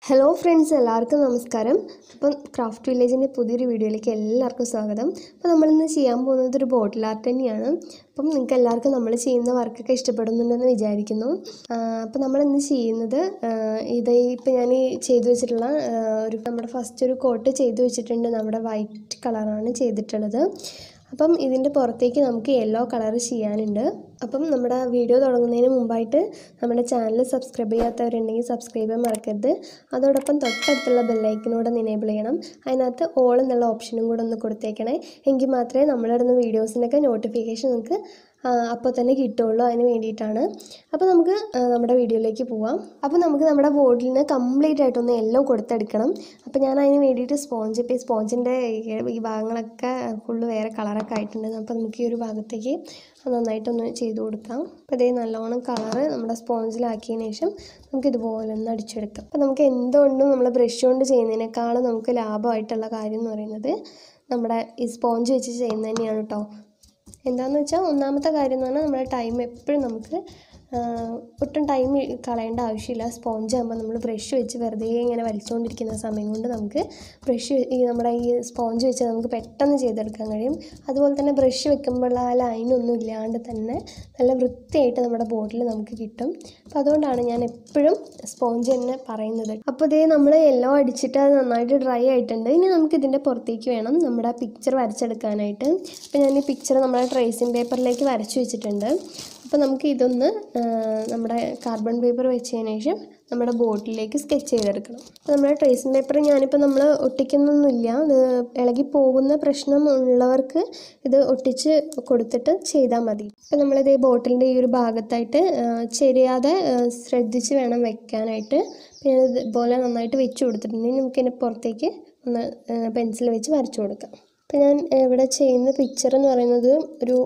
hello friends എല്ലാവർക്കും നമസ്കാരം അപ്പം ക്രാഫ്റ്റ് വില്ലേജിൻ്റെ പുതിയൊരു വീഡിയോയിലേക്ക് എല്ലാവർക്കും സ്വാഗതം അപ്പോൾ നമ്മളിന്ന് ചെയ്യാൻ പോകുന്നത് ഒരു ബോട്ടിൽ ആർട്ട് തന്നെയാണ് അപ്പം നിങ്ങൾക്ക് എല്ലാവർക്കും നമ്മൾ ചെയ്യുന്ന വർക്കൊക്കെ ഇഷ്ടപ്പെടുന്നുണ്ടെന്ന് വിചാരിക്കുന്നു അപ്പോൾ നമ്മളിന്ന് ചെയ്യുന്നത് ആ, ഇത് ഇപ്പം ഞാൻ ഈ ചെയ്തു വെച്ചിട്ടുള്ള ആ, ഒരു നമ്മുടെ ഫസ്റ്റ് ഒരു കോട്ട് ചെയ്തു വെച്ചിട്ടുണ്ട് നമ്മുടെ വൈറ്റ് കളറാണ് ചെയ്തിട്ടുള്ളത് അപ്പം ഇതിൻ്റെ പുറത്തേക്ക് നമുക്ക് യെല്ലോ കളർ ചെയ്യാനുണ്ട് അപ്പം നമ്മുടെ വീഡിയോ തുടങ്ങുന്നതിന് മുമ്പായിട്ട് നമ്മുടെ ചാനൽ സബ്സ്ക്രൈബ് ചെയ്യാത്തവരുണ്ടെങ്കിൽ സബ്സ്ക്രൈബ് ചെയ്യാൻ മറക്കരുത് അതോടൊപ്പം തൊട്ടടുത്തുള്ള ബെല്ലൈക്കനോട് ഒന്ന് എനേബിൾ ചെയ്യണം അതിനകത്ത് ഓൾ എന്നുള്ള ഓപ്ഷനും കൂടെ ഒന്ന് കൊടുത്തേക്കണേ എങ്കിൽ മാത്രമേ നമ്മളിടുന്ന വീഡിയോസിനൊക്കെ നോട്ടിഫിക്കേഷൻ നിങ്ങൾക്ക് അപ്പോൾ തന്നെ കിട്ടുള്ളൂ അതിന് വേണ്ടിയിട്ടാണ് അപ്പോൾ നമുക്ക് ആ, നമ്മുടെ വീഡിയോയിലേക്ക് പോവാം അപ്പോൾ നമുക്ക് നമ്മുടെ ബോർഡിലിന് കംപ്ലീറ്റ് ആയിട്ടൊന്ന് യെല്ലോ കൊടുത്തെടുക്കണം അപ്പോൾ ഞാൻ അതിന് വേണ്ടിയിട്ട് സ്പോഞ്ച് ഇപ്പോൾ ഈ സ്പോഞ്ചിൻ്റെ ഈ ഭാഗങ്ങളൊക്കെ ഫുള്ള് വേറെ കളറൊക്കെ ആയിട്ടുണ്ട് അപ്പോൾ നമുക്ക് ഈ ഒരു ഭാഗത്തേക്ക് അത് നന്നായിട്ടൊന്ന് ചെയ്ത് കൊടുക്കാം അപ്പോൾ ഇതേ നല്ലോണം കളറ് നമ്മുടെ സ്പോഞ്ചിലാക്കിയതിന് ശേഷം നമുക്ക് ഇതുപോലെ ഒന്ന് അടിച്ചെടുക്കാം അപ്പോൾ നമുക്ക് എന്തുകൊണ്ടും നമ്മൾ ബ്രഷ് കൊണ്ട് ചെയ്യുന്നതിനേക്കാളും നമുക്ക് ലാഭമായിട്ടുള്ള കാര്യം എന്ന് പറയുന്നത് നമ്മുടെ ഈ സ്പോഞ്ച് വെച്ച് ചെയ്യുന്നത് തന്നെയാണ് കേട്ടോ എന്താണെന്ന് വെച്ചാൽ ഒന്നാമത്തെ കാര്യം എന്ന് പറഞ്ഞാൽ നമ്മുടെ ടൈം എപ്പോഴും നമുക്ക് ആ, ഒട്ടും ടൈം കളയേണ്ട ആവശ്യമില്ല സ്പോഞ്ച് ആകുമ്പോൾ നമ്മൾ ബ്രഷ് വെച്ച് വെറുതെ ഇങ്ങനെ വലിച്ചുകൊണ്ടിരിക്കുന്ന സമയം കൊണ്ട് നമുക്ക് ബ്രഷ് ഈ നമ്മുടെ ഈ സ്പോഞ്ച് വെച്ച് നമുക്ക് പെട്ടെന്ന് ചെയ്തെടുക്കാൻ കഴിയും അതുപോലെ തന്നെ ബ്രഷ് വെക്കുമ്പോൾ ആ ലൈനൊന്നും ഇല്ലാണ്ട് തന്നെ നല്ല വൃത്തിയായിട്ട് നമ്മുടെ ബോട്ടിൽ നമുക്ക് കിട്ടും അപ്പോൾ അതുകൊണ്ടാണ് ഞാൻ എപ്പോഴും സ്പോഞ്ച് തന്നെ പറയുന്നത് അപ്പോൾ ഇതേ നമ്മൾ യെല്ലോ അടിച്ചിട്ട് അത് നന്നായിട്ട് ഡ്രൈ ആയിട്ടുണ്ട് ഇനി നമുക്ക് ഇതിൻ്റെ പുറത്തേക്ക് വേണം നമ്മുടെ പിക്ചർ വരച്ചെടുക്കാനായിട്ട് അപ്പോൾ ഞാൻ ഈ പിക്ചർ നമ്മുടെ ട്രേസിങ് പേപ്പറിലേക്ക് വരച്ചു വെച്ചിട്ടുണ്ട് അപ്പോൾ നമുക്ക് ഇതൊന്ന് ആ, നമ്മുടെ കാർബൺ പേപ്പർ വെച്ചതിന് ശേഷം നമ്മുടെ ബോട്ടിലേക്ക് സ്കെച്ച് ചെയ്തെടുക്കണം അപ്പോൾ നമ്മുടെ ട്രേസിങ് പേപ്പർ ഞാനിപ്പോൾ നമ്മൾ ഒട്ടിക്കുന്നൊന്നുമില്ല ഇത് ഇളകി പോകുന്ന പ്രശ്നം ഉള്ളവർക്ക് ഇത് ഒട്ടിച്ച് കൊടുത്തിട്ട് ചെയ്താൽ മതി അപ്പോൾ നമ്മളിത് ഈ ബോട്ടിലിൻ്റെ ഈ ഒരു ഭാഗത്തായിട്ട് ആ, ചെരിയാതെ ആ, ശ്രദ്ധിച്ച് വേണം വെക്കാനായിട്ട് പിന്നെ ഞാൻ ഇതുപോലെ നന്നായിട്ട് വെച്ച് കൊടുത്തിട്ടുണ്ടെങ്കിൽ നമുക്കിതിൻ്റെ പുറത്തേക്ക് ഒന്ന് പെൻസിൽ വെച്ച് വരച്ചു കൊടുക്കാം അപ്പോൾ ഞാൻ ഇവിടെ ചെയ്യുന്ന പിക്ചർ എന്ന് പറയുന്നത് ഒരു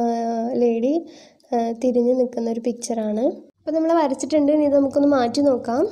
ലേഡി തിരിഞ്ഞ് നിൽക്കുന്ന ഒരു പിക്ചറാണ് അപ്പോൾ നമ്മൾ വരച്ചിട്ടുണ്ട് ഇനി ഇത് നമുക്കൊന്ന് മാറ്റി നോക്കാം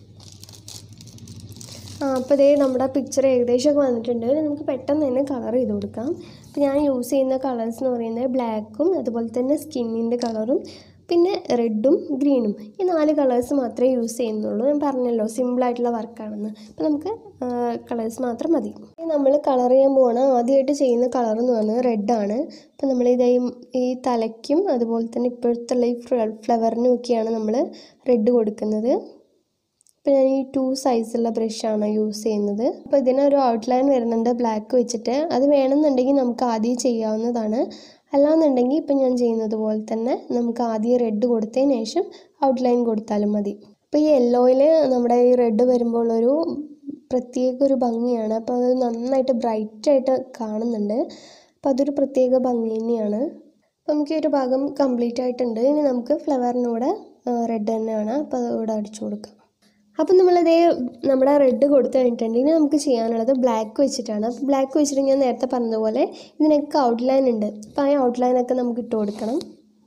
ആ അപ്പോൾ ഇതേ നമ്മുടെ പിക്ചർ ഏകദേശമൊക്കെ വന്നിട്ടുണ്ട് ഇനി നമുക്ക് പെട്ടെന്ന് തന്നെ കളർ ചെയ്ത് കൊടുക്കാം അപ്പോൾ ഞാൻ യൂസ് ചെയ്യുന്ന കളേഴ്സ് എന്ന് പറയുന്നത് ബ്ലാക്കും അതുപോലെ തന്നെ സ്കിന്നിൻ്റെ കളറും പിന്നെ റെഡും ഗ്രീനും ഈ നാല് കളേഴ്സ് മാത്രമേ യൂസ് ചെയ്യുന്നുള്ളൂ ഞാൻ പറഞ്ഞല്ലോ സിമ്പിളായിട്ടുള്ള വർക്കാണെന്ന് അപ്പോൾ നമുക്ക് കളേഴ്സ് മാത്രം മതി നമ്മൾ കളർ ചെയ്യാൻ പോകണം ആദ്യമായിട്ട് ചെയ്യുന്ന കളർ എന്ന് പറയുന്നത് റെഡാണ് അപ്പോൾ നമ്മൾ ഇതേ ഈ തലയ്ക്കും അതുപോലെ തന്നെ ഇപ്പോഴത്തുള്ള ഈ ഫ്ലവറിനും ഒക്കെയാണ് നമ്മൾ റെഡ് കൊടുക്കുന്നത് അപ്പോൾ ഞാൻ ഈ ടു സൈസുള്ള ബ്രഷാണ് യൂസ് ചെയ്യുന്നത് അപ്പോൾ ഇതിനൊരു ഔട്ട്ലൈൻ വരുന്നുണ്ട് ബ്ലാക്ക് വെച്ചിട്ട് അത് വേണമെന്നുണ്ടെങ്കിൽ നമുക്ക് ആദ്യം ചെയ്യാവുന്നതാണ് അല്ലാന്നുണ്ടെങ്കിൽ ഇപ്പം ഞാൻ ചെയ്യുന്നത് പോലെ തന്നെ നമുക്ക് ആദ്യം റെഡ് കൊടുത്തതിന് ശേഷം ഔട്ട്ലൈൻ കൊടുത്താലും മതി അപ്പോൾ ഈ യെല്ലോയിൽ നമ്മുടെ ഈ റെഡ് വരുമ്പോൾ ഒരു പ്രത്യേക ഒരു ഭംഗിയാണ് അപ്പോൾ അത് നന്നായിട്ട് ബ്രൈറ്റായിട്ട് കാണുന്നുണ്ട് അപ്പോൾ അതൊരു പ്രത്യേക ഭംഗി തന്നെയാണ് അപ്പോൾ നമുക്ക് ഈ ഒരു ഭാഗം കംപ്ലീറ്റ് ആയിട്ടുണ്ട് ഇനി നമുക്ക് ഫ്ലവറിനൂടെ റെഡ് തന്നെയാണ് അപ്പോൾ അത് ഇവിടെ അടിച്ചു കൊടുക്കാം അപ്പം നമ്മളിതേ നമ്മുടെ റെഡ് കൊടുത്തു കഴിഞ്ഞിട്ടുണ്ട് ഇനി നമുക്ക് ചെയ്യാനുള്ളത് ബ്ലാക്ക് വെച്ചിട്ടാണ് അപ്പോൾ ബ്ലാക്ക് വെച്ചിട്ട് ഞാൻ നേരത്തെ പറഞ്ഞതുപോലെ ഇതിനൊക്കെ ഔട്ട്ലൈൻ ഉണ്ട് അപ്പോൾ ആ ഔട്ട്ലൈനൊക്കെ നമുക്ക് ഇട്ട് കൊടുക്കണം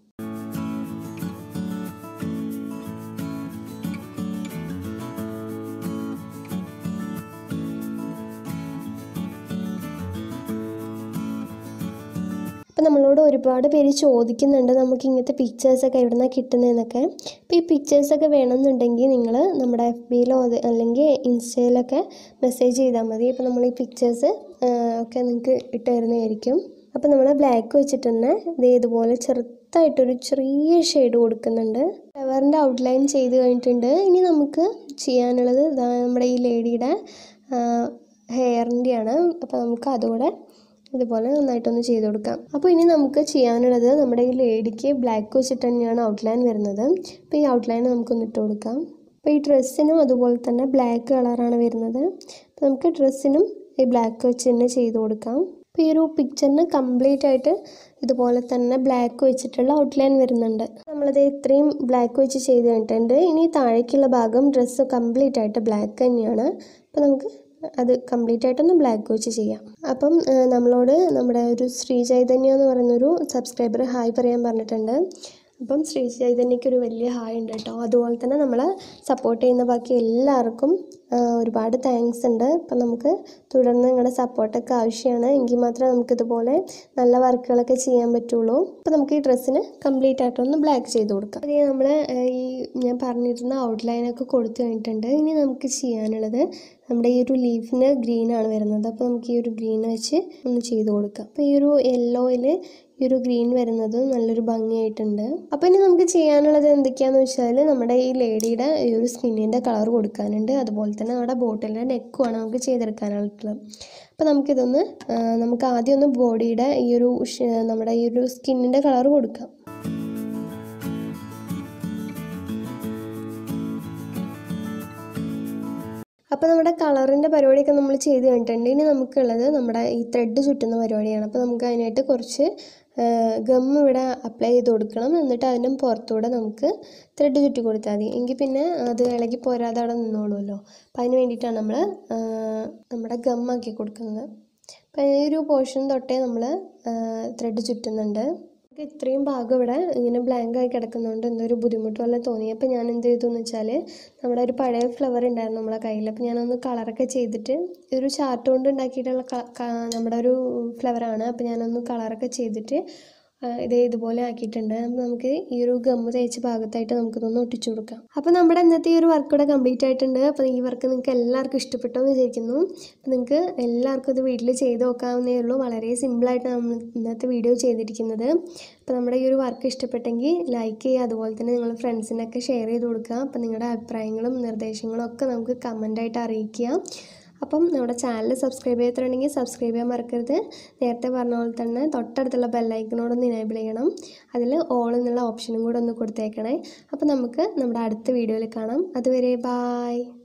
അപ്പം നമ്മളോട് ഒരുപാട് പേര് ചോദിക്കുന്നുണ്ട് നമുക്ക് ഇങ്ങനത്തെ പിക്ചേഴ്സൊക്കെ എവിടെ നിന്നാണ് കിട്ടുന്നതെന്നൊക്കെ അപ്പോൾ ഈ പിക്ചേഴ്സൊക്കെ വേണമെന്നുണ്ടെങ്കിൽ നിങ്ങൾ നമ്മുടെ എഫ് ബിയിലോ അല്ലെങ്കിൽ ഇൻസ്റ്റയിലൊക്കെ മെസ്സേജ് ചെയ്താൽ മതി അപ്പോൾ നമ്മൾ ഈ പിക്ചേഴ്സ് ഒക്കെ നിങ്ങൾക്ക് ഇട്ട് തരുന്നതായിരിക്കും അപ്പോൾ നമ്മൾ ബ്ലാക്ക് വെച്ചിട്ട് തന്നെ ഇത് ഇതുപോലെ ചെറുതായിട്ടൊരു ചെറിയ ഷെയ്ഡ് കൊടുക്കുന്നുണ്ട് ഫ്ലവറിൻ്റെ ഔട്ട്ലൈൻ ചെയ്ത് കഴിഞ്ഞിട്ടുണ്ട് ഇനി നമുക്ക് ചെയ്യാനുള്ളത് ഇതാ നമ്മുടെ ഈ ലേഡിയുടെ ഹെയറിൻ്റെയാണ് അപ്പോൾ നമുക്ക് അതുകൂടെ ഇതുപോലെ നന്നായിട്ടൊന്ന് ചെയ്ത് കൊടുക്കാം അപ്പോൾ ഇനി നമുക്ക് ചെയ്യാനുള്ളത് നമ്മുടെ ഈ ലേഡിക്ക് ബ്ലാക്ക് വെച്ചിട്ട് തന്നെയാണ് ഔട്ട്ലൈൻ വരുന്നത് അപ്പോൾ ഈ ഔട്ട്ലൈൻ നമുക്കൊന്ന് ഇട്ട് കൊടുക്കാം അപ്പോൾ ഈ ഡ്രസ്സിനും അതുപോലെ തന്നെ ബ്ലാക്ക് കളറാണ് വരുന്നത് അപ്പോൾ നമുക്ക് ഡ്രസ്സിനും ഈ ബ്ലാക്ക് വെച്ച് തന്നെ ചെയ്ത് കൊടുക്കാം അപ്പോൾ ഈ ഒരു പിക്ചറിന് കംപ്ലീറ്റ് ആയിട്ട് ഇതുപോലെ തന്നെ ബ്ലാക്ക് വെച്ചിട്ടുള്ള ഔട്ട്ലൈൻ വരുന്നുണ്ട് നമ്മളത് ഇത്രയും ബ്ലാക്ക് വെച്ച് ചെയ്ത് കഴിഞ്ഞിട്ടുണ്ട് ഇനി താഴേക്കുള്ള ഭാഗം ഡ്രസ്സ് കംപ്ലീറ്റ് ആയിട്ട് ബ്ലാക്ക് തന്നെയാണ് അപ്പോൾ നമുക്ക് അത് കംപ്ലീറ്റ് ആയിട്ടൊന്ന് ബ്ലാക്ക് വെച്ച് ചെയ്യാം അപ്പം ആ, നമ്മളോട് നമ്മുടെ ഒരു ശ്രീ ചൈതന്യ എന്ന് പറയുന്നൊരു സബ്സ്ക്രൈബർ ഹായ് പറയാൻ പറഞ്ഞിട്ടുണ്ട് അപ്പം ശ്രീ ചൈതന്യക്ക് ഒരു വലിയ ഹായ് ഉണ്ട് കേട്ടോ അതുപോലെ തന്നെ നമ്മളെ സപ്പോർട്ട് ചെയ്യുന്ന ബാക്കി എല്ലാവർക്കും ആ, ഒരുപാട് താങ്ക്സ് ഉണ്ട് അപ്പം നമുക്ക് തുടർന്ന് നിങ്ങളുടെ സപ്പോർട്ടൊക്കെ ആവശ്യമാണ് എങ്കിൽ മാത്രമേ നമുക്കിതുപോലെ നല്ല വർക്കുകളൊക്കെ ചെയ്യാൻ പറ്റുള്ളൂ അപ്പോൾ നമുക്ക് ഈ ഡ്രസ്സിന് കംപ്ലീറ്റ് ആയിട്ടൊന്ന് ബ്ലാക്ക് ചെയ്ത് കൊടുക്കാം അത് നമ്മൾ ഈ ഞാൻ പറഞ്ഞിരുന്ന ഔട്ട്ലൈനൊക്കെ കൊടുത്തു കഴിഞ്ഞിട്ടുണ്ട് ഇനി നമുക്ക് ചെയ്യാനുള്ളത് നമ്മുടെ ഈ ഒരു ലീഫിന് ഗ്രീൻ ആണ് വരുന്നത് അപ്പോൾ നമുക്ക് ഈ ഒരു ഗ്രീൻ വെച്ച് ഒന്ന് ചെയ്ത് കൊടുക്കാം അപ്പോൾ ഈ ഒരു യെല്ലോയിൽ ഈ ഒരു ഗ്രീൻ വരുന്നത് നല്ലൊരു ഭംഗിയായിട്ടുണ്ട് അപ്പോൾ ഇനി നമുക്ക് ചെയ്യാനുള്ളത് എന്തൊക്കെയാണെന്ന് വെച്ചാൽ നമ്മുടെ ഈ ലേഡിയുടെ ഈ ഒരു സ്കിന്നിൻ്റെ കളർ കൊടുക്കാനുണ്ട് അതുപോലെ തന്നെ നമ്മുടെ ബോട്ടിലിൻ്റെ നെക്കുമാണ് നമുക്ക് ചെയ്തെടുക്കാനായിട്ടുള്ളത് അപ്പോൾ നമുക്കിതൊന്ന് ആ, നമുക്ക് ആദ്യം ഒന്ന് ബോഡിയുടെ ഈ ഒരു ഷ- നമ്മുടെ ഈ ഒരു സ്കിന്നിൻ്റെ കളർ കൊടുക്കാം അപ്പോൾ നമ്മുടെ കളറിൻ്റെ പരിപാടിയൊക്കെ നമ്മൾ ചെയ്ത് കഴിഞ്ഞിട്ടുണ്ട് ഇനി നമുക്കുള്ളത് നമ്മുടെ ഈ ത്രെഡ് ചുറ്റുന്ന പരിപാടിയാണ് അപ്പോൾ നമുക്ക് അതിനായിട്ട് കുറച്ച് ഗം ഇവിടെ അപ്ലൈ ചെയ്ത് കൊടുക്കണം എന്നിട്ട് അതിൻ്റെ പുറത്തൂടെ നമുക്ക് ത്രെഡ് ചുറ്റി കൊടുത്താൽ മതി എങ്കിൽ പിന്നെ അത് ഇളകി പോരാതെ അവിടെ നിന്നോളുമല്ലോ അപ്പോൾ അതിന് വേണ്ടിയിട്ടാണ് നമ്മൾ നമ്മുടെ ഗം ആക്കി കൊടുക്കുന്നത് അപ്പോൾ ഈ ഒരു പോർഷൻ തൊട്ടേ നമ്മൾ ത്രെഡ് ചുറ്റുന്നുണ്ട് നമുക്ക് ഇത്രയും ഭാഗം ഇവിടെ ഇങ്ങനെ ബ്ലാങ്ക് ആയി കിടക്കുന്നതുകൊണ്ട് എന്തോ ഒരു ബുദ്ധിമുട്ട് പോലെ തോന്നി അപ്പോൾ ഞാൻ എന്ത് ചെയ്തു എന്ന് വെച്ചാൽ നമ്മുടെ ഒരു പഴയ ഫ്ലവർ ഉണ്ടായിരുന്നു നമ്മളെ കയ്യിൽ അപ്പോൾ ഞാനൊന്ന് കളറൊക്കെ ചെയ്തിട്ട് ഒരു ചാർട്ട് കൊണ്ട് ഉണ്ടാക്കിയിട്ടുള്ള ക- ക- നമ്മുടെ ഒരു ഫ്ലവറാണ് അപ്പോൾ ഞാനൊന്ന് കളറൊക്കെ ചെയ്തിട്ട് ആ, ഇതേ ഇതുപോലെ ആക്കിയിട്ടുണ്ട് അപ്പോൾ നമുക്ക് ഈ ഒരു ഗമ്മ് തേച്ച ഭാഗത്തായിട്ട് നമുക്കിതൊന്ന് ഒട്ടിച്ചു കൊടുക്കാം അപ്പോൾ നമ്മുടെ ഇന്നത്തെ ഈ ഒരു വർക്ക് ഇവിടെ കംപ്ലീറ്റ് ആയിട്ടുണ്ട് അപ്പോൾ ഈ വർക്ക് നിങ്ങൾക്ക് എല്ലാവർക്കും ഇഷ്ടപ്പെട്ടു എന്ന് വിചാരിക്കുന്നു അപ്പോൾ നിങ്ങൾക്ക് എല്ലാവർക്കും ഇത് വീട്ടിൽ ചെയ്ത് നോക്കാവുന്നേ ഉള്ളൂ വളരെ സിമ്പിളായിട്ട് നമ്മൾ ഇന്നത്തെ വീഡിയോ ചെയ്തിരിക്കുന്നത് അപ്പോൾ നമ്മുടെ ഈ ഒരു വർക്ക് ഇഷ്ടപ്പെട്ടെങ്കിൽ ലൈക്ക് ചെയ്യുക അതുപോലെ തന്നെ നിങ്ങൾ ഫ്രണ്ട്സിനൊക്കെ ഷെയർ ചെയ്ത് കൊടുക്കുക അപ്പോൾ നിങ്ങളുടെ അഭിപ്രായങ്ങളും നിർദ്ദേശങ്ങളും ഒക്കെ നമുക്ക് കമൻ്റായിട്ട് അറിയിക്കുക അപ്പം നമ്മുടെ ചാനൽ സബ്സ്ക്രൈബ് ചെയ്തിട്ടുണ്ടെങ്കിൽ സബ്സ്ക്രൈബ് ചെയ്യാൻ മറക്കരുത് നേരത്തെ പറഞ്ഞ പോലെ തന്നെ തൊട്ടടുത്തുള്ള ബെല്ലൈക്കനോടൊന്ന് ഇനേബിൾ ചെയ്യണം അതിൽ ഓൾ എന്നുള്ള ഓപ്ഷനും കൂടെ ഒന്ന് കൊടുത്തേക്കണേ അപ്പോൾ നമുക്ക് നമ്മുടെ അടുത്ത വീഡിയോയിൽ കാണാം അതുവരെ ബായ്